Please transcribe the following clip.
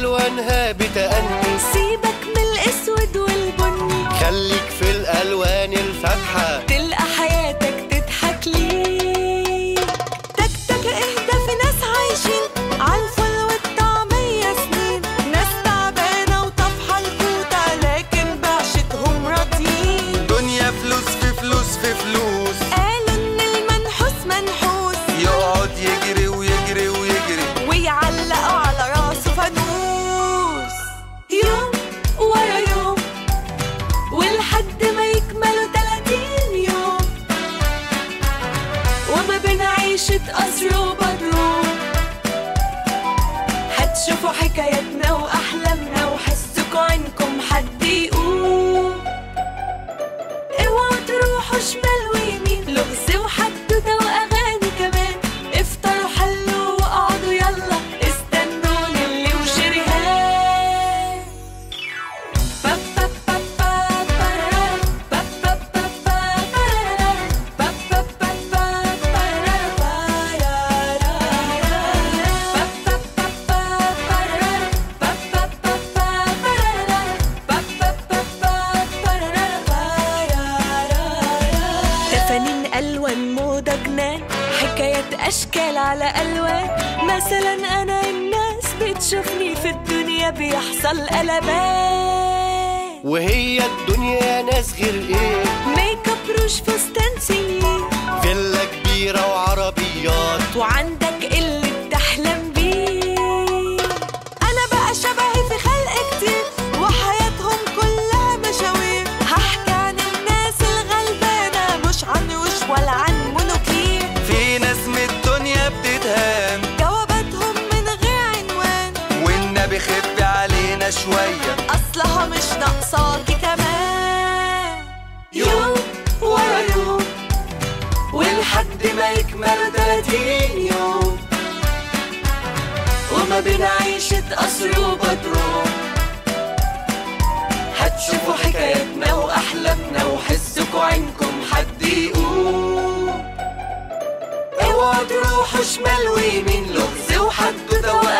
ألوانها بتأني سيبك من الأسود والبني خليك في الألوان الفاتحة تلقى حياتك تضحك ليك تك تك اهدى في ناس عايشين عالفل والطعمية سنين ناس تعبانة وطفحة الكوتة لكن بعشتهم راضيين دنيا فلوس في فلوس في فلوس قالوا ان المنحوس منحوس يقعد يجري ويجري ويجري ويعلقوا على راسه فانوس يوم ورا يوم ولحد ما يكملوا 30 يوم وما بين عيشة قصر وبدروم هتشوفوا حكاياتنا وأحلامنا وحسكوا عنكم حد يقوم اوعوا تروحوا شمال ويمين لغز وحدوتة وأغاني كمان افطروا حلوا واقعدوا يلا استنوني اللي وشريهان با با با با برارا، با با با با برارا، با با با با برارا، برارا. با با با با برارا، با با با با برارا، با با با با برارا، برارا. تفانين ألوان موضة جنان حكايات أشكال على ألوان مثلا أنا الناس بتشوفني في الدنيا بيحصل قلبان وهي الدنيا ناس غير ايه ميك اب روج فستان سنين فيلا كبيرة وعربيات وعندك اللي بتحلم بيه انا بقى شبهي في خلق كتير وحياتهم كلها مشاوير هحكي عن الناس الغلبانة مش عن وش ولا عن منوكير في ناس من الدنيا بتتهان جواباتهم من غير عنوان والنبي خف علينا شوية اصلها مش ناقصاكي كمان يوم ورا يوم ولحد ما يكمل 30 يوم وما بين عيشة قصر وبدروم هتشوفوا حكاياتنا وأحلامنا وحسكوا عينكم حد يقوم اوعوا تروحوا شمال ويمين لغز وحدوتة وأغاني